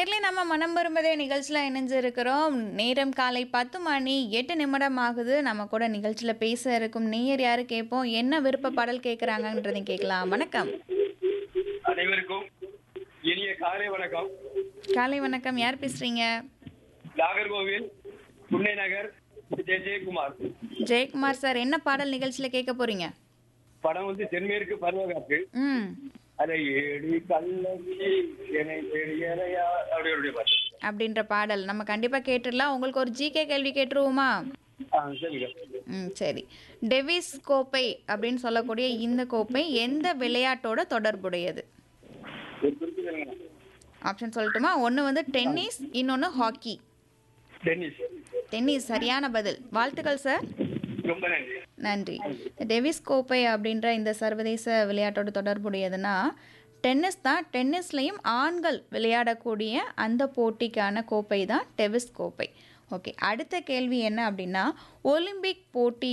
நேர்லயே நம்ம மனம் வரும்பதே நிகழ்ச்சியில் இணைஞ்சிருக்கிறோம் நேரம் காலை பத்து மணி எட்டு நிமிடம் ஆகுது நம்ம கூட நிகழ்ச்சியில் பேச இருக்கும் நேயர் யாரு கேட்போம் என்ன விருப்ப பாடல் கேட்குறாங்கன்றதையும் கேட்கலாம் வணக்கம் அனைவருக்கும் இனிய காலை வணக்கம் காலை வணக்கம் யார் பேசுறீங்க நாகர்கோவில் புன்னை நகர் ஜெய ஜெயக்குமார் ஜெயக்குமார் சார் என்ன பாடல் நிகழ்ச்சியில் கேட்க போறீங்க படம் வந்து தென்மேற்கு பருவகாற்று ம் அதை ஏடி கல்லவி என்னை தேடியறையா அப்படியோடைய பாட்டு அப்படின்ற பாடல் நம்ம கண்டிப்பாக கேட்டுடலாம் உங்களுக்கு ஒரு ஜிகே கேள்வி கேட்டுருவோமா ஆ சரிங்க ம் சரி டெவிஸ் கோப்பை அப்படின்னு சொல்லக்கூடிய இந்த கோப்பை எந்த விளையாட்டோட தொடர்புடையது ஒரு குறிப்பு சொல்லுங்க ஆப்ஷன் சொல்லட்டுமா ஒன்று வந்து டென்னிஸ் இன்னொன்று ஹாக்கி டென்னிஸ் டென்னிஸ் சரியான பதில் வாழ்த்துக்கள் சார் ரொம்ப நன்றி நன்றி டெவிஸ் கோப்பை அப்படின்ற இந்த சர்வதேச விளையாட்டோட தொடர்புடையதுன்னா டென்னிஸ் தான் டென்னிஸ்லையும் ஆண்கள் விளையாடக்கூடிய அந்த போட்டிக்கான கோப்பை தான் டெவிஸ் கோப்பை ஓகே அடுத்த கேள்வி என்ன அப்படின்னா ஒலிம்பிக் போட்டி